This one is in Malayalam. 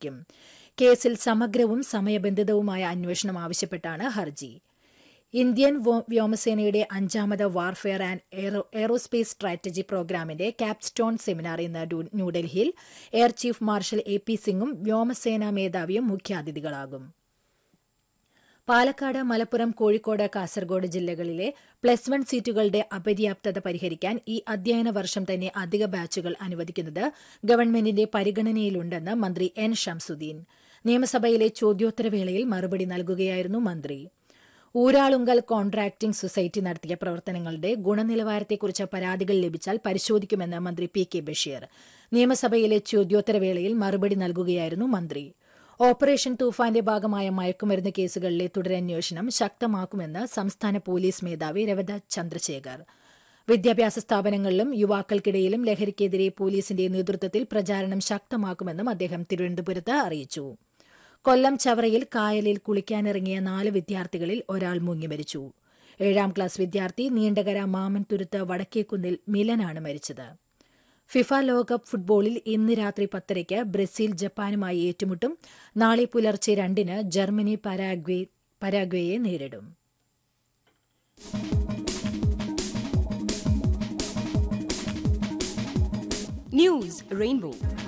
പരിഗണിക്കും കേസിൽ സമഗ്രവും സമയബന്ധിതവുമായ അന്വേഷണം ആവശ്യപ്പെട്ടാണ് ഹർജി ഇന്ത്യൻ വ്യോമസേനയുടെ അഞ്ചാമത് വാർഫെയർ ആൻഡ് എയറോസ്പേസ് സ്ട്രാറ്റജി പ്രോഗ്രാമിന്റെ ക്യാപ്സ്റ്റോൺ സെമിനാർ ഇന്ന് ന്യൂഡൽഹിയിൽ air chief marshal A P സിംഗും വ്യോമസേനാ മേധാവിയും മുഖ്യാതിഥികളാകും പാലക്കാട് മലപ്പുറം കോഴിക്കോട് കാസർഗോഡ് ജില്ലകളിലെ പ്ലസ് വൺ സീറ്റുകളുടെ അപര്യാപ്തത പരിഹരിക്കാൻ ഈ അധ്യയന വർഷം തന്നെ അധിക ബാച്ചുകൾ അനുവദിക്കുന്നത് ഗവൺമെന്റിന്റെ പരിഗണനയിലുണ്ടെന്ന് മന്ത്രി എൻ ഷംസുദ്ദീൻ നിയമസഭയിലെ ചോദ്യോത്തരവേളയിൽ മറുപടി നൽകുകയായിരുന്നു മന്ത്രി ഊരാളുങ്കൽ കോൺട്രാക്ടിംഗ് സൊസൈറ്റി നടത്തിയ പ്രവർത്തനങ്ങളുടെ ഗുണനിലവാരത്തെക്കുറിച്ച് പരാതികൾ ലഭിച്ചാൽ പരിശോധിക്കുമെന്ന് മന്ത്രി പി കെ ബഷീർ നിയമസഭയിലെ ചോദ്യോത്തരവേളയിൽ മറുപടി നൽകുകയായിരുന്നു മന്ത്രി ഓപ്പറേഷൻ തൂഫാന്റെ ഭാഗമായ മയക്കുമരുന്ന് കേസുകളിലെ തുടരന്വേഷണം ശക്തമാക്കുമെന്ന് സംസ്ഥാന പോലീസ് മേധാവി രവത ചന്ദ്രശേഖർ വിദ്യാഭ്യാസ സ്ഥാപനങ്ങളിലും യുവാക്കൾക്കിടയിലും ലഹരിക്കെതിരെ പോലീസിന്റെ നേതൃത്വത്തിൽ പ്രചാരണം ശക്തമാക്കുമെന്നും അദ്ദേഹം തിരുവനന്തപുരത്ത് അറിയിച്ചു കൊല്ലം ചവറയിൽ കായലിൽ കുളിക്കാനിറങ്ങിയ നാല് വിദ്യാർത്ഥികളിൽ ഒരാൾ മുങ്ങിമരിച്ചു ഏഴാം ക്ലാസ് വിദ്യാർത്ഥി നീണ്ടകര മാമൻതുരുത്ത് വടക്കേക്കുന്നിൽ മിലനാണ് മരിച്ചത് ഫിഫ ലോകകപ്പ് ഫുട്ബോളിൽ ഇന്ന് രാത്രി പത്തരയ്ക്ക് ബ്രസീൽ ജപ്പാനുമായി ഏറ്റുമുട്ടും നാളെ പുലർച്ചെ രണ്ടിന് ജർമ്മനി പരാഗ്വേ പരാഗ്വേയെ നേരിടും News Rainbow.